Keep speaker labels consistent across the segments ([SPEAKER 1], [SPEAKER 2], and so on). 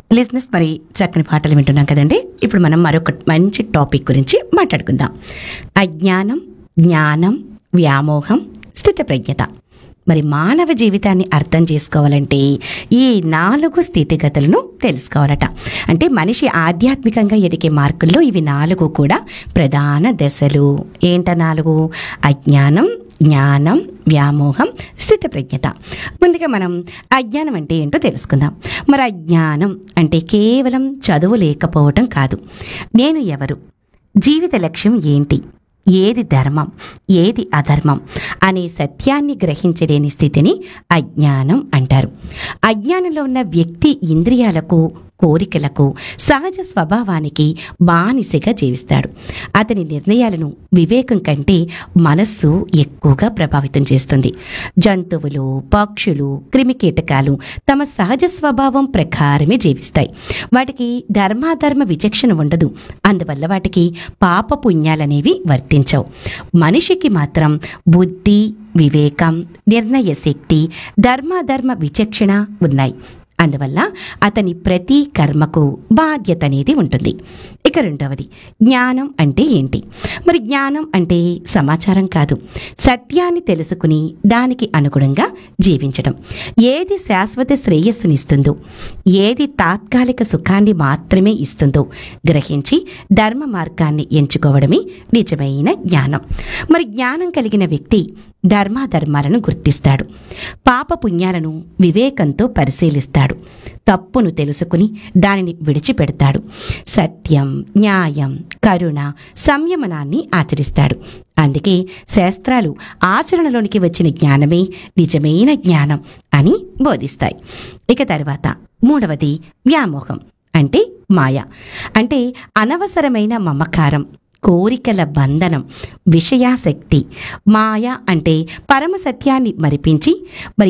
[SPEAKER 1] లిజినెస్ మరి చక్కని పాటలు వింటున్నాం కదండి ఇప్పుడు మనం మరొక మంచి టాపిక్ గురించి మాట్లాడుకుందాం అజ్ఞానం జ్ఞానం వ్యామోహం స్థితప్రజ్ఞత మరి మానవ జీవితాన్ని అర్థం చేసుకోవాలంటే ఈ నాలుగు స్థితిగతులను తెలుసుకోవాలట అంటే మనిషి ఆధ్యాత్మికంగా ఎదిగే మార్కుల్లో ఇవి నాలుగు కూడా ప్రధాన దశలు ఏంట నాలుగు అజ్ఞానం జ్ఞానం వ్యామోహం స్థితప్రజ్ఞత ముందుగా మనం అజ్ఞానం అంటే ఏంటో తెలుసుకుందాం మరి అజ్ఞానం అంటే కేవలం చదువు లేకపోవటం కాదు నేను ఎవరు జీవిత లక్ష్యం ఏంటి ఏది ధర్మం ఏది అధర్మం అనే సత్యాన్ని గ్రహించలేని స్థితిని అజ్ఞానం అంటారు అజ్ఞానంలో ఉన్న వ్యక్తి ఇంద్రియాలకు కోరికలకు సహజ స్వభావానికి బానిసగా జీవిస్తాడు అతని నిర్ణయాలను వివేకం కంటే మనస్సు ఎక్కువగా ప్రభావితం చేస్తుంది జంతువులు పక్షులు క్రిమికీటకాలు తమ సహజ స్వభావం ప్రకారమే జీవిస్తాయి వాటికి ధర్మాధర్మ విచక్షణ ఉండదు అందువల్ల వాటికి పాప పుణ్యాలనేవి వర్తించవు మనిషికి మాత్రం బుద్ధి వివేకం నిర్ణయ శక్తి ధర్మాధర్మ విచక్షణ ఉన్నాయి అందువల్ల అతని ప్రతి కర్మకు బాధ్యత అనేది ఉంటుంది ఇక రెండవది జ్ఞానం అంటే ఏంటి మరి జ్ఞానం అంటే సమాచారం కాదు సత్యాన్ని తెలుసుకుని దానికి అనుగుణంగా జీవించడం ఏది శాశ్వత శ్రేయస్సునిస్తుందో ఏది తాత్కాలిక సుఖాన్ని మాత్రమే ఇస్తుందో గ్రహించి ధర్మ మార్గాన్ని ఎంచుకోవడమే నిజమైన జ్ఞానం మరి జ్ఞానం కలిగిన వ్యక్తి ధర్మాధర్మాలను గుర్తిస్తాడు పాప పుణ్యాలను వివేకంతో పరిశీలిస్తాడు తప్పును తెలుసుకుని దానిని విడిచిపెడతాడు సత్యం న్యాయం కరుణ సంయమనాన్ని ఆచరిస్తాడు అందుకే శాస్త్రాలు ఆచరణలోనికి వచ్చిన జ్ఞానమే నిజమైన జ్ఞానం అని బోధిస్తాయి ఇక తర్వాత మూడవది వ్యామోహం అంటే మాయ అంటే అనవసరమైన మమకారం కోరికల బంధనం విషయాసక్తి మాయ అంటే పరమ సత్యాన్ని మరిపించి మరి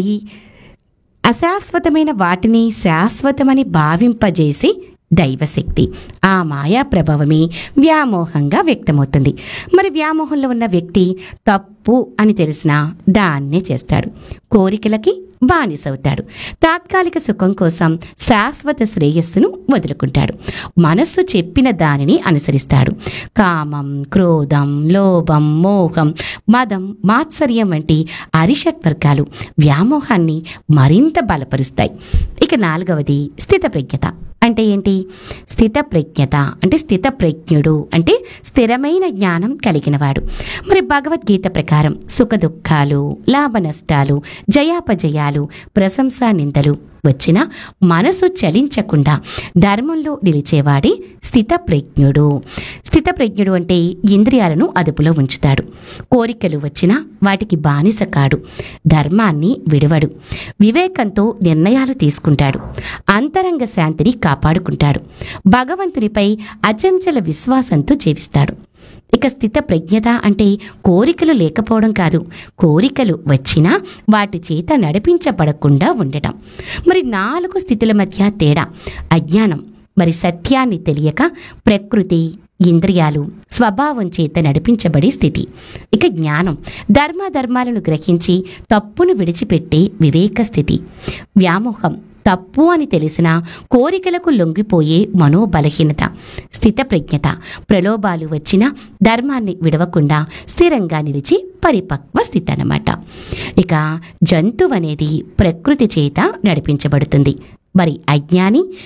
[SPEAKER 1] అశాశ్వతమైన వాటిని శాశ్వతమని భావింపజేసి దైవశక్తి ఆ మాయా ప్రభావమే వ్యామోహంగా వ్యక్తమవుతుంది మరి వ్యామోహంలో ఉన్న వ్యక్తి తప్పు అని తెలిసినా దాన్నే చేస్తాడు కోరికలకి బానిసవుతాడు తాత్కాలిక సుఖం కోసం శాశ్వత శ్రేయస్సును వదులుకుంటాడు మనస్సు చెప్పిన దానిని అనుసరిస్తాడు కామం క్రోధం లోభం మోహం మదం మాత్సర్యం వంటి అరిషట్ వర్గాలు వ్యామోహాన్ని మరింత బలపరుస్తాయి ఇక నాలుగవది స్థితప్రజ్ఞత అంటే ఏంటి స్థితప్రజ్ఞత అంటే స్థితప్రజ్ఞుడు అంటే స్థిరమైన జ్ఞానం కలిగినవాడు మరి భగవద్గీత ప్రకారం సుఖ దుఃఖాలు లాభ నష్టాలు జయాపజయాలు ప్రశంసా నిందలు వచ్చినా మనసు చలించకుండా ధర్మంలో నిలిచేవాడే స్థితప్రజ్ఞుడు స్థితప్రజ్ఞుడు అంటే ఇంద్రియాలను అదుపులో ఉంచుతాడు కోరికలు వచ్చినా వాటికి బానిస కాడు ధర్మాన్ని విడవడు వివేకంతో నిర్ణయాలు తీసుకుంటాడు అంతరంగ శాంతిని కాపాడుకుంటాడు భగవంతునిపై అచంచల విశ్వాసంతో జీవిస్తాడు ఇక స్థిత ప్రజ్ఞత అంటే కోరికలు లేకపోవడం కాదు కోరికలు వచ్చినా వాటి చేత నడిపించబడకుండా ఉండటం మరి నాలుగు స్థితుల మధ్య తేడా అజ్ఞానం మరి సత్యాన్ని తెలియక ప్రకృతి ఇంద్రియాలు స్వభావం చేత నడిపించబడే స్థితి ఇక జ్ఞానం ధర్మాధర్మాలను గ్రహించి తప్పును విడిచిపెట్టే వివేక స్థితి వ్యామోహం తప్పు అని తెలిసిన కోరికలకు లొంగిపోయే మనోబలహీనత స్థితప్రజ్ఞత ప్రలోభాలు వచ్చినా ధర్మాన్ని విడవకుండా స్థిరంగా నిలిచి పరిపక్వ స్థితి అన్నమాట ఇక జంతువు అనేది ప్రకృతి చేత నడిపించబడుతుంది మరి అజ్ఞాని